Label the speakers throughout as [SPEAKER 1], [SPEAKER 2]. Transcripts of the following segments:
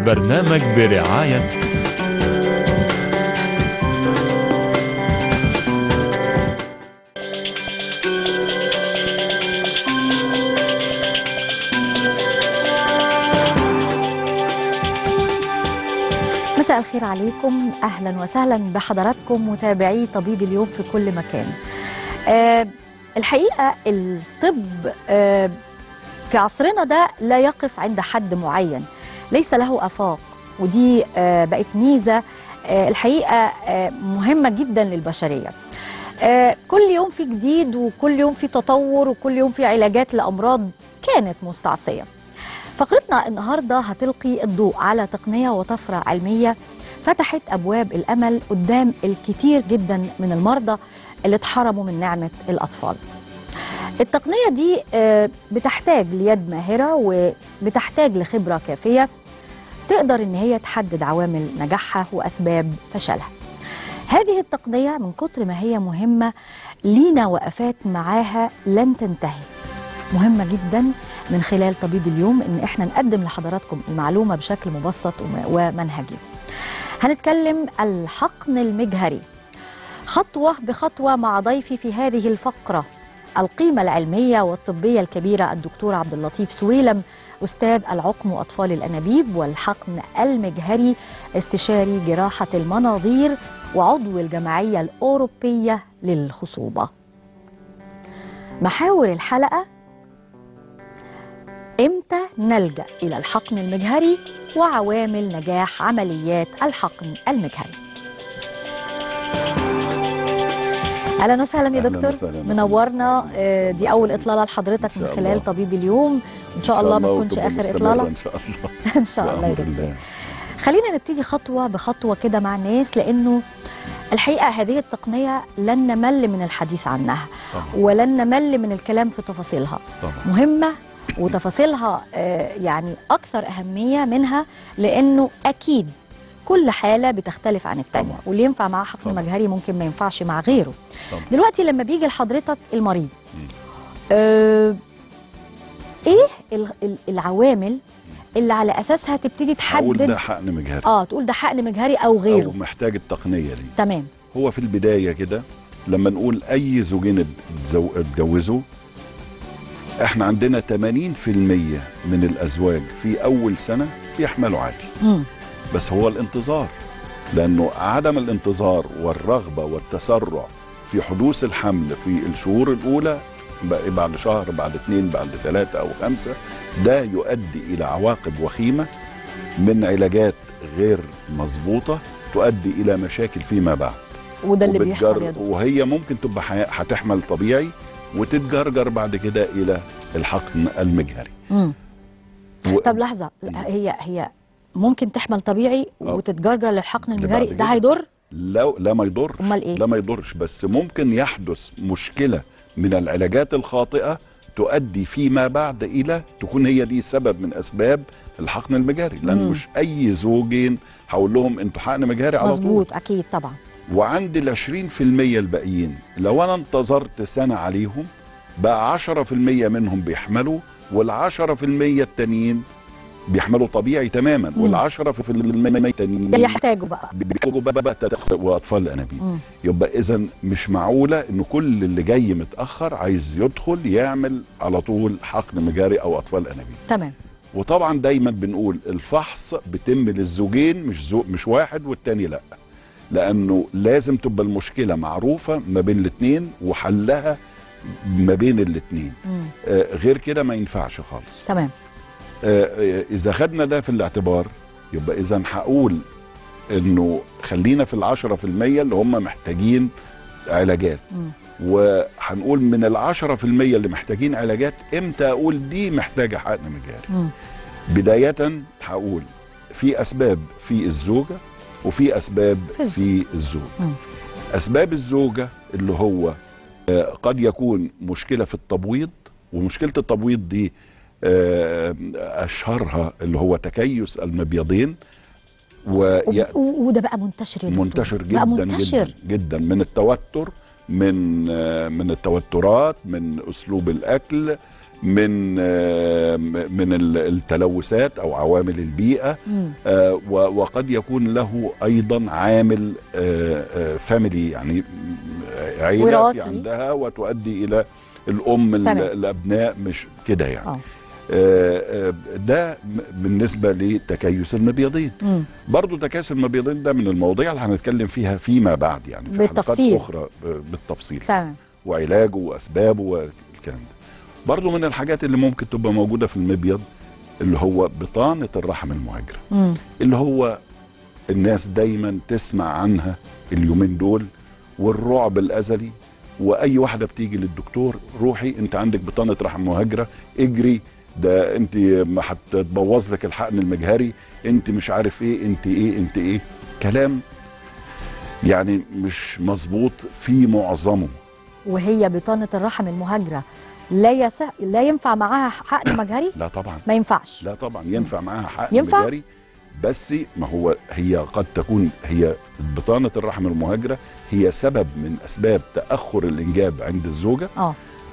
[SPEAKER 1] البرنامج برعاية
[SPEAKER 2] مساء الخير عليكم اهلا وسهلا بحضراتكم متابعي طبيب اليوم في كل مكان آه الحقيقه الطب آه في عصرنا ده لا يقف عند حد معين ليس له افاق ودي آه بقت ميزه آه الحقيقه آه مهمه جدا للبشريه آه كل يوم في جديد وكل يوم في تطور وكل يوم في علاجات لامراض كانت مستعصيه فقرتنا النهارده هتلقي الضوء على تقنيه وطفره علميه فتحت ابواب الامل قدام الكثير جدا من المرضى اللي اتحرموا من نعمه الاطفال. التقنيه دي آه، بتحتاج ليد ماهره وبتحتاج لخبره كافيه تقدر ان هي تحدد عوامل نجاحها واسباب فشلها. هذه التقنيه من كتر ما هي مهمه لينا وقفات معاها لن تنتهي. مهمه جدا من خلال طبيب اليوم ان احنا نقدم لحضراتكم المعلومه بشكل مبسط وم- ومنهجي. هنتكلم الحقن المجهري خطوه بخطوه مع ضيفي في هذه الفقره القيمه العلميه والطبيه الكبيره الدكتور عبد اللطيف سويلم استاذ العقم واطفال الانابيب والحقن المجهري استشاري جراحه المناظير وعضو الجمعيه الاوروبيه للخصوبه. محاور الحلقه امتى نلجا الى الحقن المجهري وعوامل نجاح عمليات الحقن المجهري اهلا وسهلا يا
[SPEAKER 3] أهلاً
[SPEAKER 2] دكتور
[SPEAKER 3] وسهلاً.
[SPEAKER 2] منورنا آه، دي اول اطلاله لحضرتك
[SPEAKER 3] إن
[SPEAKER 2] من
[SPEAKER 3] شاء
[SPEAKER 2] خلال
[SPEAKER 3] الله.
[SPEAKER 2] طبيب اليوم ان شاء الله ما تكونش
[SPEAKER 3] وتبقى
[SPEAKER 2] اخر
[SPEAKER 3] مستمرة
[SPEAKER 2] اطلاله
[SPEAKER 3] ان شاء الله
[SPEAKER 2] ان شاء الله يا
[SPEAKER 3] بأمر
[SPEAKER 2] دكتور
[SPEAKER 3] الله.
[SPEAKER 2] خلينا نبتدي خطوه بخطوه كده مع الناس لانه الحقيقه هذه التقنيه لن نمل من الحديث عنها
[SPEAKER 3] طبعا
[SPEAKER 2] ولن نمل من الكلام في تفاصيلها
[SPEAKER 3] طبعا
[SPEAKER 2] مهمة وتفاصيلها آه، يعني أكثر أهمية منها لأنه أكيد كل حالة بتختلف عن التانية
[SPEAKER 3] طبعا.
[SPEAKER 2] واللي ينفع مع حقن
[SPEAKER 3] طبعا.
[SPEAKER 2] مجهري ممكن ما ينفعش مع غيره
[SPEAKER 3] طبعا.
[SPEAKER 2] دلوقتي لما بيجي لحضرتك المريض
[SPEAKER 3] مم.
[SPEAKER 2] آه إيه ال- ال- العوامل اللي على أساسها تبتدي
[SPEAKER 3] اقول ده
[SPEAKER 2] تحدد
[SPEAKER 3] حقن مجهري
[SPEAKER 2] آه تقول ده حقن مجهري أو غيره
[SPEAKER 3] او محتاج التقنيه دي
[SPEAKER 2] تمام
[SPEAKER 3] هو في البدايه كده لما نقول اي زوجين اتزو- اتجوزوا احنا عندنا 80% من الازواج في اول سنه بيحملوا عادي
[SPEAKER 2] مم.
[SPEAKER 3] بس هو الانتظار لانه عدم الانتظار والرغبه والتسرع في حدوث الحمل في الشهور الاولى بقى بعد شهر بعد اثنين بعد ثلاثه او خمسه ده يؤدي الى عواقب وخيمه من علاجات غير مظبوطه تؤدي الى مشاكل فيما بعد
[SPEAKER 2] وده اللي بيحصل يا
[SPEAKER 3] وبتجر-
[SPEAKER 2] دكتور
[SPEAKER 3] وهي ممكن تبقى حي- هتحمل طبيعي وتتجرجر بعد كده الى الحقن المجهري
[SPEAKER 2] مم.
[SPEAKER 3] و-
[SPEAKER 2] طب لحظة
[SPEAKER 3] مم.
[SPEAKER 2] هي هي ممكن تحمل طبيعي
[SPEAKER 3] آه.
[SPEAKER 2] وتتجرجر للحقن
[SPEAKER 3] اللي
[SPEAKER 2] المجهري
[SPEAKER 3] بعد
[SPEAKER 2] ده
[SPEAKER 3] كده.
[SPEAKER 2] هيضر؟
[SPEAKER 3] لا لا ما يضرش
[SPEAKER 2] أمال إيه؟
[SPEAKER 3] لا ما يضرش بس ممكن يحدث مشكله من العلاجات الخاطئه تؤدي فيما بعد الى تكون هي دي سبب من اسباب الحقن المجاري لان
[SPEAKER 2] مم.
[SPEAKER 3] مش اي زوجين هقول لهم انتوا حقن مجاري على طول
[SPEAKER 2] مظبوط اكيد طبعا
[SPEAKER 3] وعندي ال 20% الباقيين لو انا انتظرت سنه عليهم بقى 10% منهم بيحملوا وال 10% التانيين بيحملوا طبيعي تماما
[SPEAKER 2] مم.
[SPEAKER 3] وال 10% التانيين
[SPEAKER 2] بيحتاجوا بقى
[SPEAKER 3] بيحتاجوا بقى, بقى تدخل واطفال الانابيب
[SPEAKER 2] مم.
[SPEAKER 3] يبقى اذا مش معقوله ان كل اللي جاي متاخر عايز يدخل يعمل على طول حقن مجاري او اطفال انابيب
[SPEAKER 2] تمام
[SPEAKER 3] وطبعا دايما بنقول الفحص بيتم للزوجين مش زو مش واحد والتاني لا لانه لازم تبقى المشكله معروفه ما بين الاثنين وحلها ما بين الاثنين
[SPEAKER 2] مم.
[SPEAKER 3] آه غير كده ما ينفعش خالص
[SPEAKER 2] تمام
[SPEAKER 3] آه، آه، اذا خدنا ده في الاعتبار يبقى اذا هقول انه خلينا في العشرة في المية اللي هم محتاجين علاجات
[SPEAKER 2] مم.
[SPEAKER 3] وهنقول من العشرة في المية اللي محتاجين علاجات امتى اقول دي محتاجة حقن مجاري
[SPEAKER 2] مم.
[SPEAKER 3] بداية هقول في اسباب في الزوجة وفي اسباب
[SPEAKER 2] في الزوج.
[SPEAKER 3] في الزوج
[SPEAKER 2] مم.
[SPEAKER 3] اسباب الزوجة اللي هو آه، قد يكون مشكلة في التبويض ومشكلة التبويض دي آه، اشهرها اللي هو تكيس المبيضين ويأتي
[SPEAKER 2] وب- و- وده بقى منتشر يا دكتور.
[SPEAKER 3] منتشر جدا
[SPEAKER 2] بقى منتشر
[SPEAKER 3] جدا جدا من التوتر من آه، من التوترات من اسلوب الاكل من آه، من ال- التلوثات او عوامل البيئه
[SPEAKER 2] مم.
[SPEAKER 3] آه، و- وقد يكون له ايضا عامل فاميلي يعني آه، عيله في
[SPEAKER 2] وراثي.
[SPEAKER 3] عندها وتؤدي الى الام ال-
[SPEAKER 2] تمام.
[SPEAKER 3] الابناء مش كده يعني
[SPEAKER 2] اه
[SPEAKER 3] آه، آه، ده م- بالنسبه لتكيس المبيضين
[SPEAKER 2] مم.
[SPEAKER 3] برضو تكيس المبيضين ده من المواضيع اللي هنتكلم فيها فيما بعد يعني في
[SPEAKER 2] بالتفصيل.
[SPEAKER 3] حلقات اخرى آه، بالتفصيل
[SPEAKER 2] تمام
[SPEAKER 3] وعلاجه واسبابه والكلام ده برضو من الحاجات اللي ممكن تبقى موجوده في المبيض اللي هو بطانه الرحم المهاجره
[SPEAKER 2] مم.
[SPEAKER 3] اللي هو الناس دايما تسمع عنها اليومين دول والرعب الازلي واي واحده بتيجي للدكتور روحي انت عندك بطانه رحم مهاجره اجري ده انت ما هتبوظ لك الحقن المجهري انت مش عارف ايه انت ايه انت ايه كلام يعني مش مظبوط في معظمه
[SPEAKER 2] وهي بطانه الرحم المهاجره لا يصح لا ينفع معاها حقن مجهري
[SPEAKER 3] لا طبعا
[SPEAKER 2] ما ينفعش
[SPEAKER 3] لا طبعا ينفع معاها حقن
[SPEAKER 2] ينفع؟
[SPEAKER 3] مجهري بس ما هو هي قد تكون هي بطانه الرحم المهاجره هي سبب من اسباب تاخر الانجاب عند الزوجه
[SPEAKER 2] اه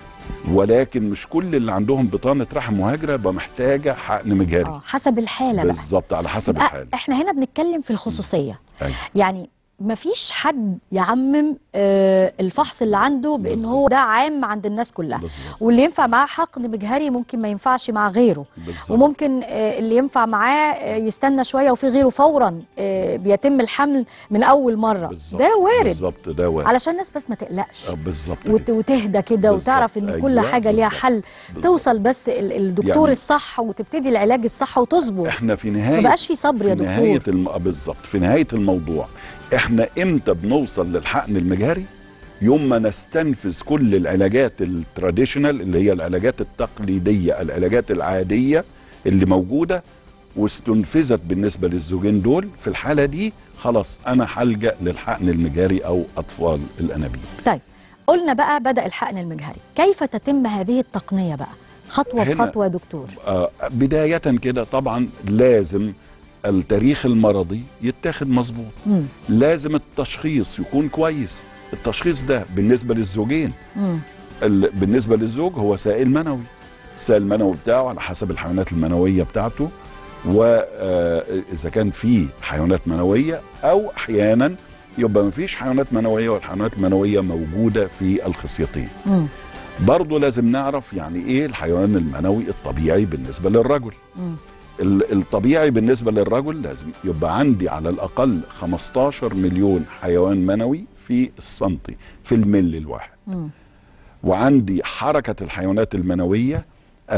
[SPEAKER 3] ولكن مش كل اللي عندهم بطانه رحم مهاجره يبقى محتاجه حقن مجهري
[SPEAKER 2] اه حسب الحاله بقى
[SPEAKER 3] بالظبط على حسب
[SPEAKER 2] يبقى
[SPEAKER 3] الحاله
[SPEAKER 2] احنا هنا بنتكلم في الخصوصيه
[SPEAKER 3] أيوة.
[SPEAKER 2] يعني مفيش حد يعمم آه الفحص اللي عنده بان
[SPEAKER 3] بالظبط.
[SPEAKER 2] هو ده عام عند الناس كلها
[SPEAKER 3] بالظبط
[SPEAKER 2] واللي ينفع معاه حقن مجهري ممكن ما ينفعش مع غيره
[SPEAKER 3] بالظبط
[SPEAKER 2] وممكن آه، اللي ينفع معاه آه، يستنى شويه وفي غيره فورا آه، بيتم الحمل من اول مره
[SPEAKER 3] بالظبط.
[SPEAKER 2] ده وارد
[SPEAKER 3] بالظبط ده وارد
[SPEAKER 2] علشان الناس بس ما تقلقش
[SPEAKER 3] آه، بالظبط
[SPEAKER 2] وت-
[SPEAKER 3] كده.
[SPEAKER 2] وتهدى كده
[SPEAKER 3] بالظبط.
[SPEAKER 2] وتعرف ان كل
[SPEAKER 3] أيوة،
[SPEAKER 2] حاجه ليها
[SPEAKER 3] بالظبط.
[SPEAKER 2] حل
[SPEAKER 3] بالظبط.
[SPEAKER 2] توصل بس ال- الدكتور
[SPEAKER 3] يعني-
[SPEAKER 2] الصح وتبتدي العلاج الصح وتصبر
[SPEAKER 3] احنا في
[SPEAKER 2] ما
[SPEAKER 3] نهايه
[SPEAKER 2] بقاش في صبر يا
[SPEAKER 3] في نهايه
[SPEAKER 2] دكتور
[SPEAKER 3] الم... آه، بالظبط في نهايه الموضوع احنا امتى بنوصل للحقن المجهري يوم ما نستنفذ كل العلاجات التراديشنال اللي هي العلاجات التقليديه العلاجات العاديه اللي موجوده واستنفذت بالنسبه للزوجين دول في الحاله دي خلاص انا هلجا للحقن المجهري او اطفال الانابيب
[SPEAKER 2] طيب قلنا بقى بدا الحقن المجهري كيف تتم هذه التقنيه بقى خطوه
[SPEAKER 3] هنا-
[SPEAKER 2] بخطوه يا دكتور
[SPEAKER 3] آه بدايه كده طبعا لازم التاريخ المرضي يتاخد مظبوط
[SPEAKER 2] مم.
[SPEAKER 3] لازم التشخيص يكون كويس التشخيص ده بالنسبه للزوجين
[SPEAKER 2] مم.
[SPEAKER 3] ال- بالنسبه للزوج هو سائل منوي السائل المنوي بتاعه على حسب الحيوانات المنويه بتاعته واذا كان في حيوانات منويه او احيانا يبقى ما فيش حيوانات منويه والحيوانات المنويه موجوده في الخصيتين
[SPEAKER 2] مم.
[SPEAKER 3] برضه لازم نعرف يعني ايه الحيوان المنوي الطبيعي بالنسبه للرجل
[SPEAKER 2] مم.
[SPEAKER 3] ال- الطبيعي بالنسبه للرجل لازم يبقى عندي على الاقل 15 مليون حيوان منوي في السنتي في الملي الواحد
[SPEAKER 2] مم.
[SPEAKER 3] وعندي حركه الحيوانات المنويه 40%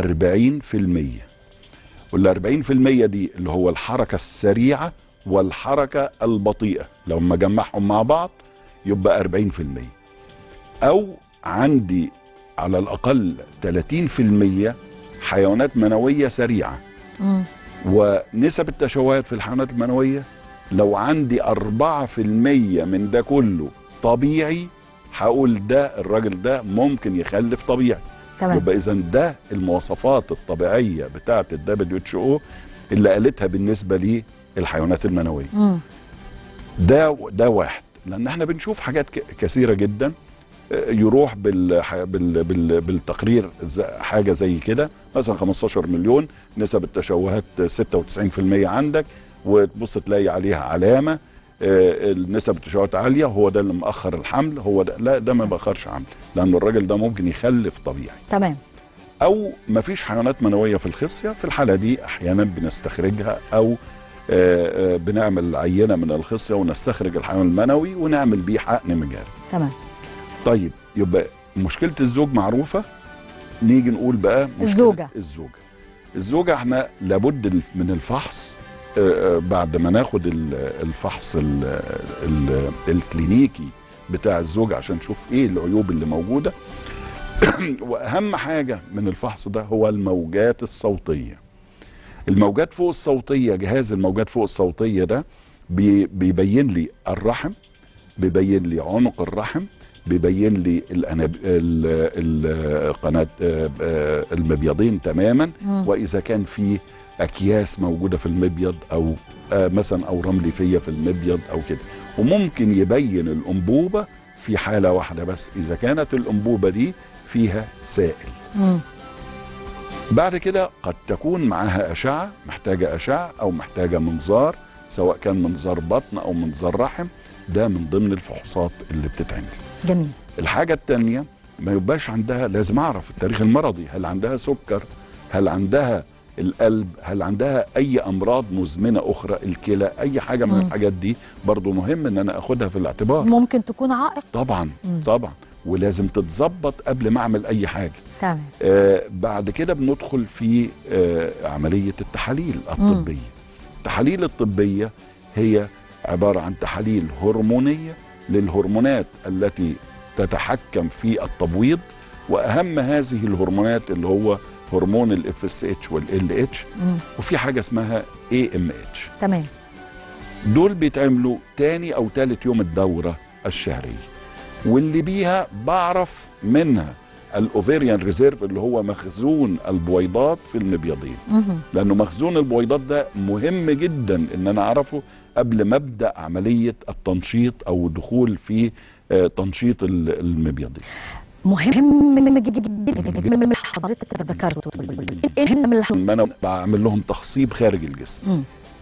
[SPEAKER 3] وال 40% دي اللي هو الحركه السريعه والحركه البطيئه لو ما اجمعهم مع بعض يبقى 40% او عندي على الاقل 30% حيوانات منويه سريعه
[SPEAKER 2] مم.
[SPEAKER 3] ونسب التشوهات في الحيوانات المنوية لو عندي أربعة في المية من ده كله طبيعي هقول ده الراجل ده ممكن يخلف طبيعي
[SPEAKER 2] تمام
[SPEAKER 3] يبقى إذا ده المواصفات الطبيعية بتاعة ال WHO اللي قالتها بالنسبة للحيوانات المنوية
[SPEAKER 2] مم.
[SPEAKER 3] ده ده واحد لأن احنا بنشوف حاجات ك- كثيرة جدا آه، يروح بال بال بال بالتقرير ز- حاجه زي كده مثلا 15 مليون نسب التشوهات 96% عندك وتبص تلاقي عليها علامه آه، النسب التشوهات عاليه هو ده اللي مأخر الحمل هو ده لا ده ما بأخرش حمل لأن الراجل ده ممكن يخلف طبيعي
[SPEAKER 2] تمام
[SPEAKER 3] او ما فيش حيوانات منويه في الخصيه في الحاله دي احيانا بنستخرجها او آه، آه، بنعمل عينه من الخصيه ونستخرج الحيوان المنوي ونعمل بيه حقن مجاري
[SPEAKER 2] تمام
[SPEAKER 3] طيب يبقى مشكله الزوج معروفه نيجي نقول بقى مشكلة
[SPEAKER 2] الزوجة.
[SPEAKER 3] الزوجه الزوجه احنا لابد ال- من الفحص آه، آه، بعد ما ناخد ال- الفحص ال- ال- الكلينيكي بتاع الزوج عشان نشوف ايه العيوب اللي موجوده واهم حاجه من الفحص ده هو الموجات الصوتيه الموجات فوق الصوتيه جهاز الموجات فوق الصوتيه ده بي- بيبين لي الرحم بيبين لي عنق الرحم بيبين لي الأناب... ال- ال- قناه آه، آه، المبيضين تماما
[SPEAKER 2] مم.
[SPEAKER 3] واذا كان في اكياس موجوده في المبيض او آه، مثلا اورام ليفيه في المبيض او كده وممكن يبين الانبوبه في حاله واحده بس اذا كانت الانبوبه دي فيها سائل
[SPEAKER 2] مم.
[SPEAKER 3] بعد كده قد تكون معاها أشعة محتاجة أشعة أو محتاجة منظار سواء كان منظار بطن أو منظار رحم ده من ضمن الفحوصات اللي بتتعمل
[SPEAKER 2] جميل
[SPEAKER 3] الحاجة التانية ما يبقاش عندها لازم أعرف التاريخ المرضي هل عندها سكر هل عندها القلب هل عندها أي أمراض مزمنة أخرى الكلى أي حاجة من
[SPEAKER 2] مم.
[SPEAKER 3] الحاجات دي برضو مهم أن أنا أخدها في الاعتبار
[SPEAKER 2] ممكن تكون عائق
[SPEAKER 3] طبعا
[SPEAKER 2] مم.
[SPEAKER 3] طبعا ولازم تتظبط قبل ما أعمل أي حاجة
[SPEAKER 2] تمام
[SPEAKER 3] آه بعد كده بندخل في آه عملية التحاليل الطبية التحاليل الطبية هي عبارة عن تحاليل هرمونية للهرمونات التي تتحكم في التبويض وأهم هذه الهرمونات اللي هو هرمون الاف اس اتش والال اتش
[SPEAKER 2] مم.
[SPEAKER 3] وفي حاجة اسمها اي ام اتش
[SPEAKER 2] تمام
[SPEAKER 3] دول بيتعملوا تاني او تالت يوم الدورة الشهرية واللي بيها بعرف منها الاوفيريان ريزيرف اللي هو مخزون البويضات في المبيضين
[SPEAKER 2] مهم.
[SPEAKER 3] لانه مخزون البويضات ده مهم جدا ان انا اعرفه قبل ما ابدا عمليه التنشيط او الدخول في آه، تنشيط ال- المبيضين
[SPEAKER 2] مهم جدا من حضرتك ذكرته ايه من الح-
[SPEAKER 3] ما انا بعمل لهم تخصيب خارج الجسم
[SPEAKER 2] مم.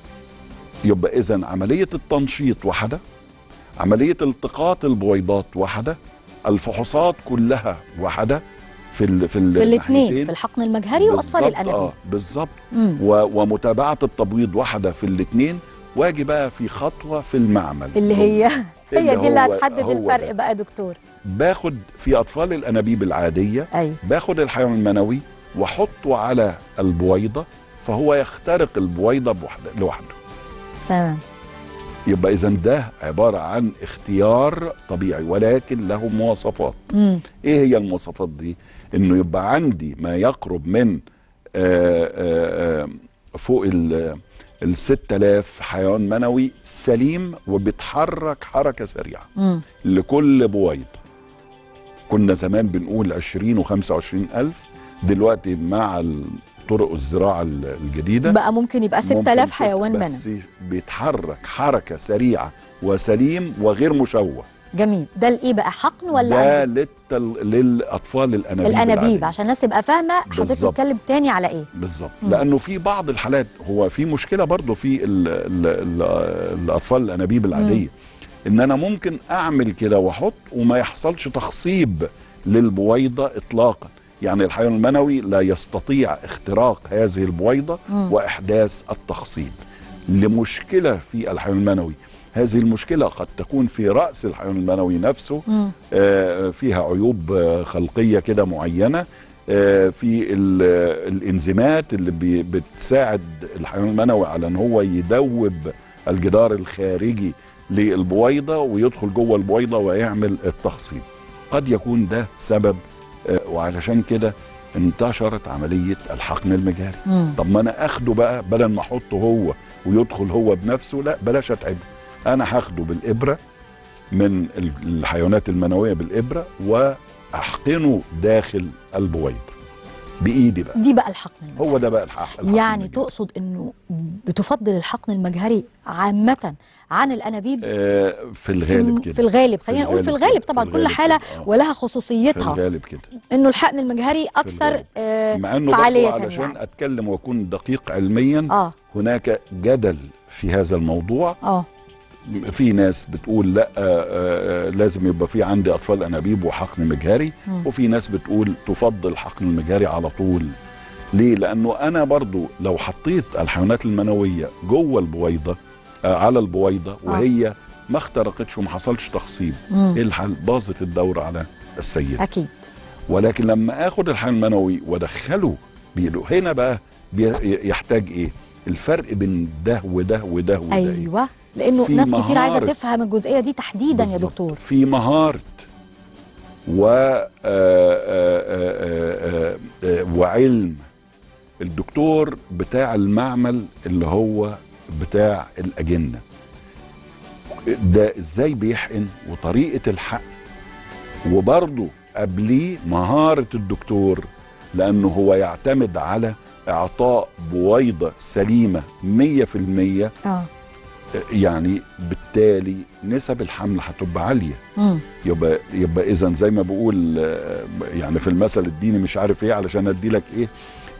[SPEAKER 3] يبقى اذا عمليه التنشيط واحده عمليه التقاط البويضات واحده الفحوصات كلها واحده في ال في, ال-
[SPEAKER 2] في الاثنين
[SPEAKER 3] الناحيتين.
[SPEAKER 2] في الحقن المجهري واطفال
[SPEAKER 3] بالظبط،
[SPEAKER 2] الانابيب
[SPEAKER 3] اه بالظبط
[SPEAKER 2] مم.
[SPEAKER 3] و- ومتابعه التبويض واحده في الاثنين واجي بقى في خطوه في المعمل
[SPEAKER 2] اللي هي
[SPEAKER 3] اللي
[SPEAKER 2] هي دي اللي
[SPEAKER 3] هو-
[SPEAKER 2] هتحدد
[SPEAKER 3] هو
[SPEAKER 2] الفرق
[SPEAKER 3] ده.
[SPEAKER 2] بقى يا دكتور
[SPEAKER 3] باخد في اطفال الانابيب العاديه
[SPEAKER 2] ايوه
[SPEAKER 3] باخد الحيوان المنوي واحطه على البويضه فهو يخترق البويضه بوحده لوحده
[SPEAKER 2] تمام
[SPEAKER 3] يبقى اذا ده عباره عن اختيار طبيعي ولكن له مواصفات
[SPEAKER 2] مم.
[SPEAKER 3] ايه هي المواصفات دي انه يبقى عندي ما يقرب من آه، آه، آه، فوق ال ال 6000 حيوان منوي سليم وبيتحرك حركه سريعه
[SPEAKER 2] مم.
[SPEAKER 3] لكل بويضه كنا زمان بنقول 20 و25 الف دلوقتي مع ال- طرق الزراعه ال- الجديده
[SPEAKER 2] بقى ممكن يبقى
[SPEAKER 3] ممكن
[SPEAKER 2] 6000
[SPEAKER 3] ست-
[SPEAKER 2] حيوان منوي
[SPEAKER 3] بس بيتحرك حركه سريعه وسليم وغير مشوه
[SPEAKER 2] جميل ده لايه بقى حقن ولا
[SPEAKER 3] ده
[SPEAKER 2] أنابيب؟
[SPEAKER 3] للتل... للاطفال الانابيب
[SPEAKER 2] الانابيب
[SPEAKER 3] العادية.
[SPEAKER 2] عشان الناس تبقى فاهمه حضرتك
[SPEAKER 3] بالظبط.
[SPEAKER 2] بتتكلم تاني على ايه
[SPEAKER 3] بالظبط
[SPEAKER 2] مم.
[SPEAKER 3] لانه في بعض الحالات هو في مشكله برضه في ال ال ال الاطفال الانابيب العاديه ان انا ممكن اعمل كده واحط وما يحصلش تخصيب للبويضه اطلاقا يعني الحيوان المنوي لا يستطيع اختراق هذه البويضه
[SPEAKER 2] مم.
[SPEAKER 3] واحداث التخصيب لمشكله في الحيوان المنوي هذه المشكله قد تكون في راس الحيوان المنوي نفسه
[SPEAKER 2] مم.
[SPEAKER 3] آه، فيها عيوب آه، خلقيه كده معينه آه، في ال- آه، الانزيمات اللي بي- بتساعد الحيوان المنوي على ان هو يدوب الجدار الخارجي للبويضه ويدخل جوه البويضه ويعمل التخصيب قد يكون ده سبب آه، وعلشان كده انتشرت عمليه الحقن المجهري
[SPEAKER 2] مم.
[SPEAKER 3] طب ما انا اخده بقى بدل ما احطه هو ويدخل هو بنفسه لا بلاش اتعبه انا هاخده بالابره من ال- الحيوانات المنويه بالابره واحقنه داخل البويضه بايدي بقى
[SPEAKER 2] دي بقى الحقن المجهري.
[SPEAKER 3] هو ده بقى الحق الحقن
[SPEAKER 2] يعني
[SPEAKER 3] المجهري.
[SPEAKER 2] تقصد انه بتفضل الحقن المجهري عامه عن الانابيب
[SPEAKER 3] آه في الغالب
[SPEAKER 2] في
[SPEAKER 3] كده
[SPEAKER 2] الغالب خلينا نقول في
[SPEAKER 3] الغالب
[SPEAKER 2] الغالب
[SPEAKER 3] كده،
[SPEAKER 2] طبعا
[SPEAKER 3] في
[SPEAKER 2] كل
[SPEAKER 3] الغالب
[SPEAKER 2] حاله
[SPEAKER 3] كده، آه.
[SPEAKER 2] ولها
[SPEAKER 3] في
[SPEAKER 2] خصوصيتها
[SPEAKER 3] الغالب كده
[SPEAKER 2] انه الحقن المجهري اكثر
[SPEAKER 3] الغالب.
[SPEAKER 2] آه
[SPEAKER 3] مع انه برضه
[SPEAKER 2] فعاليه
[SPEAKER 3] علشان
[SPEAKER 2] يعني.
[SPEAKER 3] اتكلم واكون دقيق علميا
[SPEAKER 2] اه
[SPEAKER 3] هناك جدل في هذا الموضوع
[SPEAKER 2] اه
[SPEAKER 3] في ناس بتقول لا آه، آه، لازم يبقى في عندي اطفال انابيب وحقن مجهري
[SPEAKER 2] مم.
[SPEAKER 3] وفي ناس بتقول تفضل الحقن المجهري على طول ليه لانه انا برضو لو حطيت الحيوانات المنويه جوه البويضه آه، على البويضه وهي ما اخترقتش وما حصلش تخصيب
[SPEAKER 2] مم.
[SPEAKER 3] ايه الحل باظت الدوره على السيد
[SPEAKER 2] اكيد
[SPEAKER 3] ولكن لما اخد الحيوان المنوي وادخله بيقولوا هنا بقى بي- يحتاج ايه الفرق بين ده وده وده وده إيه؟
[SPEAKER 2] ايوه لانه
[SPEAKER 3] في
[SPEAKER 2] ناس كتير عايزه
[SPEAKER 3] مهارة.
[SPEAKER 2] تفهم الجزئيه دي تحديدا يا
[SPEAKER 3] بالظبط.
[SPEAKER 2] دكتور
[SPEAKER 3] في مهارة و آه، آه، آه، آه، آه، وعلم الدكتور بتاع المعمل اللي هو بتاع الأجنة ده ازاي بيحقن وطريقة الحقن وبرضه قبليه مهارة الدكتور لأنه هو يعتمد على إعطاء بويضة سليمة مية في المية
[SPEAKER 2] اه
[SPEAKER 3] يعني بالتالي نسب الحمل هتبقى عاليه
[SPEAKER 2] مم.
[SPEAKER 3] يبقى يبقى اذا زي ما بقول آه، يعني في المثل الديني مش عارف ايه علشان ادي لك ايه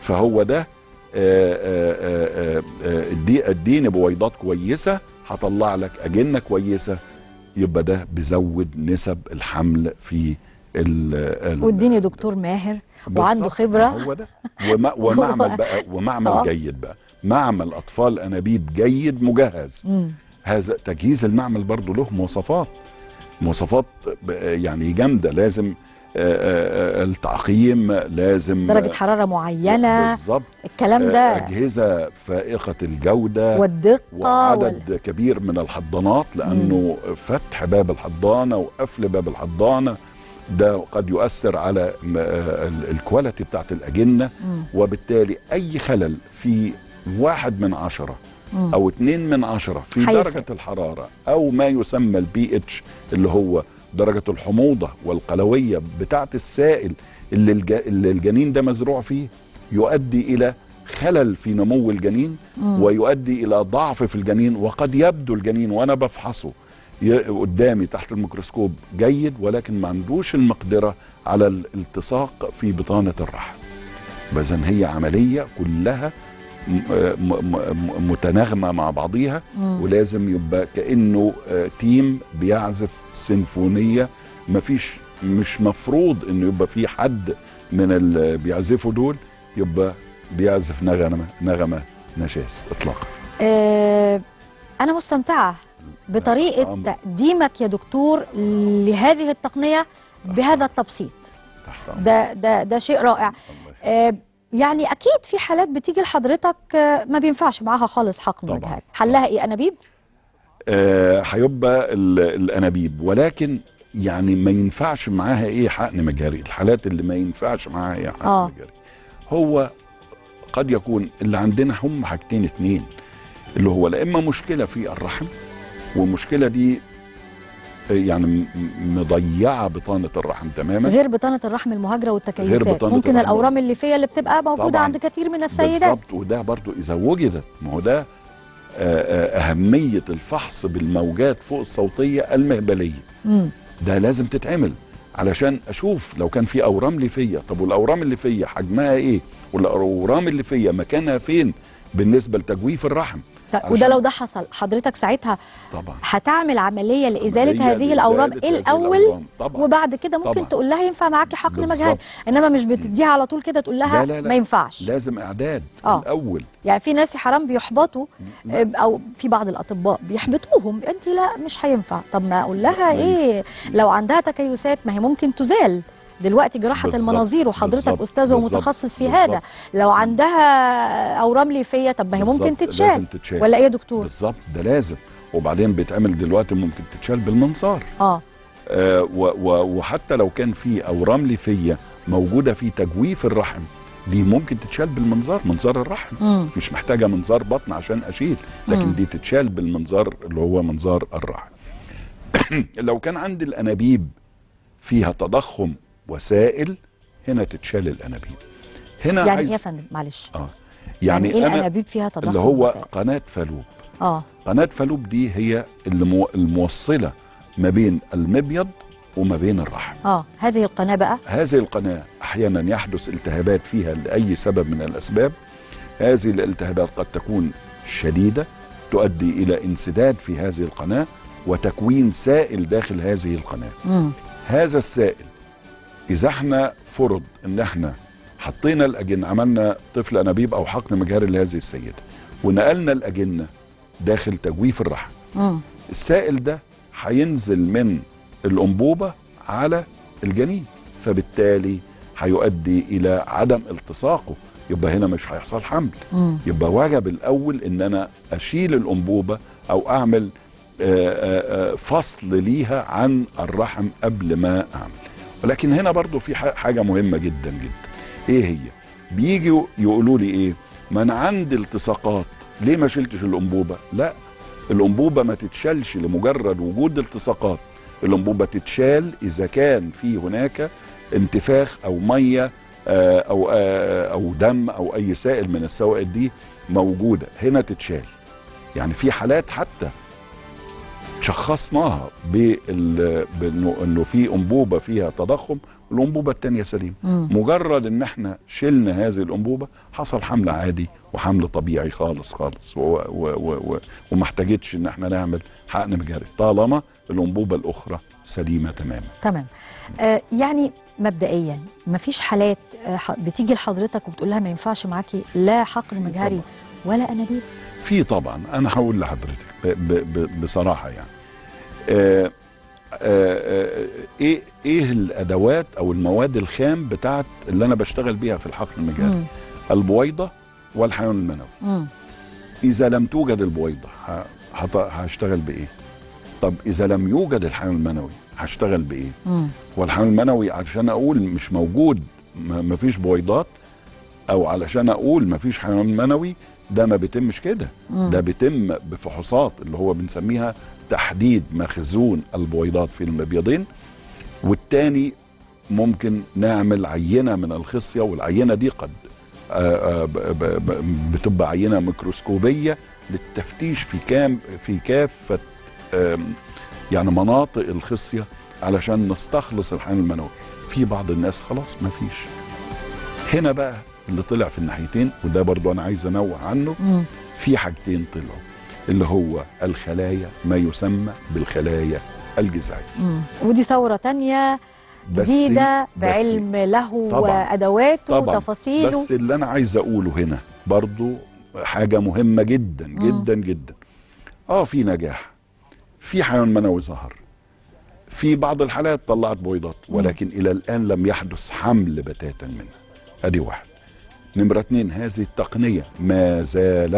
[SPEAKER 3] فهو ده آه، آه، آه، آه، ادي- اديني بويضات كويسه هطلع لك اجنه كويسه يبقى ده بيزود نسب الحمل في ال ال-
[SPEAKER 2] واديني دكتور ماهر وعنده
[SPEAKER 3] بالظبط،
[SPEAKER 2] خبره
[SPEAKER 3] هو ده وما ومعمل بقى ومعمل
[SPEAKER 2] آه.
[SPEAKER 3] جيد بقى معمل اطفال انابيب جيد مجهز
[SPEAKER 2] مم.
[SPEAKER 3] هذا تجهيز المعمل برضه له مواصفات مواصفات ب- يعني جامده لازم آه، آه، آه، التعقيم لازم
[SPEAKER 2] درجه حراره معينه
[SPEAKER 3] بالظبط
[SPEAKER 2] الكلام
[SPEAKER 3] آه،
[SPEAKER 2] ده
[SPEAKER 3] اجهزه فائقه الجوده
[SPEAKER 2] والدقه وال...
[SPEAKER 3] وعدد كبير من الحضانات لانه فتح باب الحضانه وقفل باب الحضانه ده قد يؤثر على م- آه، ال- الكواليتي بتاعت الاجنه
[SPEAKER 2] مم.
[SPEAKER 3] وبالتالي اي خلل في واحد من عشره
[SPEAKER 2] مم.
[SPEAKER 3] او اتنين من عشرة في
[SPEAKER 2] هيفرق.
[SPEAKER 3] درجة الحرارة او ما يسمى البي اتش اللي هو درجة الحموضة والقلوية بتاعة السائل اللي, الج... اللي الجنين ده مزروع فيه يؤدي الى خلل في نمو الجنين
[SPEAKER 2] مم.
[SPEAKER 3] ويؤدي الى ضعف في الجنين وقد يبدو الجنين وانا بفحصه ي- قدامي تحت الميكروسكوب جيد ولكن ما عندوش المقدرة على الالتصاق في بطانة الرحم اذا هي عملية كلها م- م- م- متناغمة مع بعضيها
[SPEAKER 2] مم.
[SPEAKER 3] ولازم يبقى كأنه آه، تيم بيعزف سيمفونية مفيش مش مفروض انه يبقى في حد من اللي بيعزفوا دول يبقى بيعزف نغمة نغمة نشاز اطلاقا
[SPEAKER 2] آه، أنا مستمتعة بطريقة
[SPEAKER 3] أمر.
[SPEAKER 2] تقديمك يا دكتور لهذه التقنية بهذا التبسيط
[SPEAKER 3] تحت أمرك.
[SPEAKER 2] ده ده ده شيء رائع
[SPEAKER 3] الله يخليك.
[SPEAKER 2] آه، يعني أكيد في حالات بتيجي لحضرتك آه، ما بينفعش معاها خالص حقن
[SPEAKER 3] طبعاً.
[SPEAKER 2] مجهري حلها إيه أنابيب؟
[SPEAKER 3] آه، هيبقى ال- الانابيب ولكن يعني ما ينفعش معاها ايه حقن مجهري الحالات اللي ما ينفعش معاها ايه حقن
[SPEAKER 2] آه.
[SPEAKER 3] مجهري هو قد يكون اللي عندنا هم حاجتين اتنين اللي هو لا اما مشكله في الرحم والمشكله دي آه، يعني م- مضيعه بطانه الرحم تماما
[SPEAKER 2] غير بطانة الرحم المهاجرة والتكيسات
[SPEAKER 3] بطانة
[SPEAKER 2] ممكن
[SPEAKER 3] الرحم.
[SPEAKER 2] الأورام الليفية اللي بتبقى موجودة
[SPEAKER 3] طبعاً.
[SPEAKER 2] عند كثير من السيدات
[SPEAKER 3] بالظبط وده برضو اذا وجدت ما هو ده آه، آه، اهميه الفحص بالموجات فوق الصوتيه المهبليه
[SPEAKER 2] مم.
[SPEAKER 3] ده لازم تتعمل علشان اشوف لو كان في اورام ليفيه طب والاورام الليفيه حجمها ايه والاورام الليفيه مكانها فين بالنسبه لتجويف الرحم
[SPEAKER 2] طيب، وده
[SPEAKER 3] علشان-
[SPEAKER 2] لو ده حصل حضرتك ساعتها
[SPEAKER 3] طبعا
[SPEAKER 2] هتعمل عملية لإزالة
[SPEAKER 3] عملية
[SPEAKER 2] هذه الأورام
[SPEAKER 3] لإزالة هذه
[SPEAKER 2] الأول
[SPEAKER 3] الأورام. طبعا
[SPEAKER 2] وبعد كده ممكن
[SPEAKER 3] طبعاً.
[SPEAKER 2] تقول لها ينفع معاكي حقن
[SPEAKER 3] بالظبط.
[SPEAKER 2] مجهري انما مش بتديها على طول كده تقول لها
[SPEAKER 3] لا لا لا.
[SPEAKER 2] ما ينفعش
[SPEAKER 3] لازم اعداد
[SPEAKER 2] آه.
[SPEAKER 3] الاول
[SPEAKER 2] يعني في ناس يا حرام بيحبطوا
[SPEAKER 3] لا.
[SPEAKER 2] آه، او في بعض الاطباء بيحبطوهم انت لا مش هينفع طب ما اقول لها
[SPEAKER 3] ما
[SPEAKER 2] ايه لو عندها تكيسات ما هي ممكن تزال دلوقتي جراحة
[SPEAKER 3] بالظبط.
[SPEAKER 2] المناظير وحضرتك
[SPEAKER 3] بالظبط.
[SPEAKER 2] أستاذ
[SPEAKER 3] بالظبط.
[SPEAKER 2] ومتخصص في
[SPEAKER 3] بالظبط.
[SPEAKER 2] هذا لو عندها أورام ليفية طب ما هي ممكن
[SPEAKER 3] بالظبط.
[SPEAKER 2] تتشال
[SPEAKER 3] لازم تتشال
[SPEAKER 2] ولا إيه يا دكتور؟
[SPEAKER 3] بالظبط ده لازم وبعدين بيتعمل دلوقتي ممكن تتشال بالمنظار
[SPEAKER 2] آه
[SPEAKER 3] آه و و وحتى لو كان في اورام ليفيه موجوده في تجويف الرحم دي ممكن تتشال بالمنظار منظار الرحم
[SPEAKER 2] مم.
[SPEAKER 3] مش محتاجه منظار بطن عشان اشيل لكن
[SPEAKER 2] مم.
[SPEAKER 3] دي تتشال بالمنظار اللي هو منظار الرحم لو كان عندي الانابيب فيها تضخم وسائل هنا تتشال الانابيب هنا
[SPEAKER 2] يعني
[SPEAKER 3] عايز
[SPEAKER 2] إيه يا فندم معلش
[SPEAKER 3] اه
[SPEAKER 2] يعني,
[SPEAKER 3] يعني,
[SPEAKER 2] إيه
[SPEAKER 3] انا
[SPEAKER 2] الأنابيب فيها تضخم
[SPEAKER 3] اللي هو
[SPEAKER 2] وسائل؟
[SPEAKER 3] قناه فالوب
[SPEAKER 2] آه
[SPEAKER 3] قناه فالوب دي هي اللي مو- الموصله ما بين المبيض وما بين الرحم
[SPEAKER 2] آه هذه القناة بقى
[SPEAKER 3] هذه القناة أحيانا يحدث التهابات فيها لأي سبب من الأسباب هذه الالتهابات قد تكون شديدة تؤدي إلى انسداد في هذه القناة وتكوين سائل داخل هذه القناة
[SPEAKER 2] مم.
[SPEAKER 3] هذا السائل إذا احنا فرض إن احنا حطينا الأجنة عملنا طفل أنابيب أو حقن مجهري لهذه السيدة ونقلنا الأجنة داخل تجويف الرحم
[SPEAKER 2] مم.
[SPEAKER 3] السائل ده هينزل من الأنبوبة على الجنين فبالتالي هيؤدي إلى عدم التصاقه يبقى هنا مش هيحصل حمل
[SPEAKER 2] مم.
[SPEAKER 3] يبقى واجب الأول إن أنا أشيل الأنبوبة أو أعمل آه، آه، آه، فصل ليها عن الرحم قبل ما أعمل ولكن هنا برضو في ح- حاجة مهمة جدا جدا إيه هي بيجوا يقولوا لي إيه ما أنا عندي التصاقات ليه ما شلتش الأنبوبة لا الأنبوبة ما تتشالش لمجرد وجود التصاقات الأنبوبة تتشال إذا كان في هناك انتفاخ أو مية آه، أو آه، أو دم أو أي سائل من السوائل دي موجودة هنا تتشال يعني في حالات حتى شخصناها بال... بانه انه في انبوبه فيها تضخم والانبوبه الثانيه سليمه
[SPEAKER 2] مم.
[SPEAKER 3] مجرد ان احنا شلنا هذه الانبوبه حصل حمل عادي وحمل طبيعي خالص خالص و... و... و... و... وما احتاجتش ان احنا نعمل حقن مجاري طالما الانبوبه الاخرى سليمه تماما
[SPEAKER 2] تمام آه يعني مبدئيا مفيش حالات آه ح- بتيجي لحضرتك وبتقول لها ما ينفعش معاكي لا حقن مجهري ولا انابيب
[SPEAKER 3] في طبعا انا هقول لحضرتك ب... ب... ب... بصراحه يعني آه... آه... آه... ايه ايه الادوات او المواد الخام بتاعت اللي انا بشتغل بيها في الحقن المجاري
[SPEAKER 2] مم.
[SPEAKER 3] البويضه والحيوان المنوي
[SPEAKER 2] مم.
[SPEAKER 3] اذا لم توجد البويضه ه- هط- هشتغل بايه طب اذا لم يوجد الحيوان المنوي هشتغل بايه
[SPEAKER 2] مم.
[SPEAKER 3] والحيوان المنوي علشان اقول مش موجود م- مفيش بويضات او علشان اقول مفيش حيوان منوي ده ما بيتمش كده
[SPEAKER 2] مم.
[SPEAKER 3] ده بيتم بفحوصات اللي هو بنسميها تحديد مخزون البويضات في المبيضين والتاني ممكن نعمل عينه من الخصيه والعينه دي قد آه، آه، ب- ب- ب- بتبقى عينه ميكروسكوبيه للتفتيش في كام في كافه آم، يعني مناطق الخصيه علشان نستخلص الحيوان المنوي في بعض الناس خلاص ما فيش هنا بقى اللي طلع في الناحيتين وده برضو انا عايز انوه عنه
[SPEAKER 2] مم.
[SPEAKER 3] في حاجتين طلعوا اللي هو الخلايا ما يسمى بالخلايا الجذعيه
[SPEAKER 2] مم. ودي ثوره تانية
[SPEAKER 3] بس
[SPEAKER 2] جديده
[SPEAKER 3] بس-
[SPEAKER 2] بعلم له
[SPEAKER 3] طبعاً.
[SPEAKER 2] وادواته
[SPEAKER 3] طبعاً.
[SPEAKER 2] وتفاصيله
[SPEAKER 3] بس اللي انا عايز اقوله هنا برضو حاجه مهمه جدا
[SPEAKER 2] مم.
[SPEAKER 3] جدا جدا اه في نجاح في حيوان منوي ظهر في بعض الحالات طلعت بويضات ولكن الى الان لم يحدث حمل بتاتا منها ادي واحد نمرة اتنين هذه التقنية ما زالت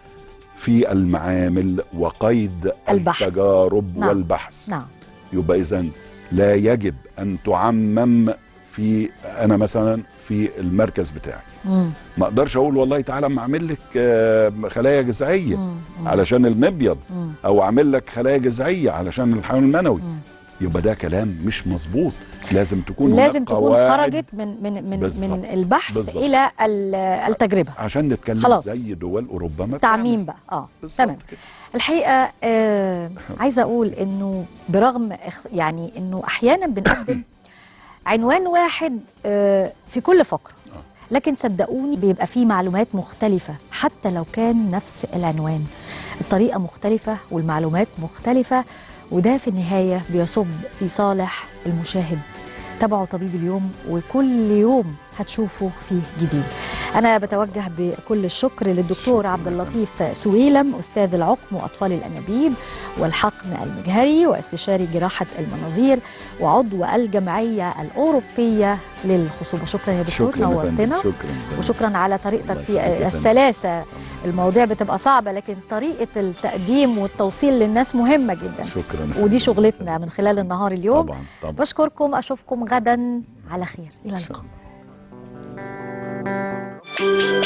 [SPEAKER 3] في المعامل وقيد
[SPEAKER 2] البحث.
[SPEAKER 3] التجارب
[SPEAKER 2] نعم.
[SPEAKER 3] والبحث
[SPEAKER 2] نعم
[SPEAKER 3] يبقى اذا لا يجب ان تعمم في انا مثلا في المركز بتاعي
[SPEAKER 2] مم.
[SPEAKER 3] ما اقدرش اقول والله تعالى اما اعمل لك آه، خلايا جذعيه
[SPEAKER 2] مم. مم.
[SPEAKER 3] علشان المبيض
[SPEAKER 2] مم.
[SPEAKER 3] او اعمل لك خلايا جذعيه علشان الحيوان المنوي
[SPEAKER 2] مم.
[SPEAKER 3] يبقى ده كلام مش مظبوط لازم تكون هناك
[SPEAKER 2] لازم تكون
[SPEAKER 3] قواعد
[SPEAKER 2] خرجت من من من
[SPEAKER 3] بالظبط.
[SPEAKER 2] من البحث
[SPEAKER 3] بالظبط.
[SPEAKER 2] الى ال- التجربه
[SPEAKER 3] عشان نتكلم
[SPEAKER 2] خلاص.
[SPEAKER 3] زي دول اوروبا ما
[SPEAKER 2] تعميم
[SPEAKER 3] بتعمل.
[SPEAKER 2] بقى اه
[SPEAKER 3] بالظبط
[SPEAKER 2] تمام
[SPEAKER 3] كده.
[SPEAKER 2] الحقيقه آه عايزه اقول انه برغم إخ- يعني انه احيانا بنقدم عنوان واحد آه في كل فقره
[SPEAKER 3] آه.
[SPEAKER 2] لكن صدقوني بيبقى فيه معلومات مختلفة حتى لو كان نفس العنوان الطريقة مختلفة والمعلومات مختلفة وده في النهاية بيصب في صالح المشاهد تابعوا طبيب اليوم وكل يوم هتشوفوا فيه جديد أنا بتوجه بكل الشكر للدكتور عبد اللطيف سويلم أستاذ العقم وأطفال الأنابيب والحقن المجهري واستشاري جراحة المناظير وعضو الجمعية الأوروبية للخصوبة شكرا يا دكتور
[SPEAKER 3] شكرا يا فندم.
[SPEAKER 2] نورتنا
[SPEAKER 3] شكرا
[SPEAKER 2] وشكرا على طريقتك
[SPEAKER 3] الله
[SPEAKER 2] في
[SPEAKER 3] يخليك يا فندم.
[SPEAKER 2] السلاسة المواضيع بتبقى صعبة لكن طريقة التقديم والتوصيل للناس مهمة جدا
[SPEAKER 3] شكرا يا
[SPEAKER 2] ودي
[SPEAKER 3] فندم.
[SPEAKER 2] شغلتنا من خلال النهار اليوم
[SPEAKER 3] طبعا طبعا
[SPEAKER 2] بشكركم أشوفكم غدا على خير إلى اللقاء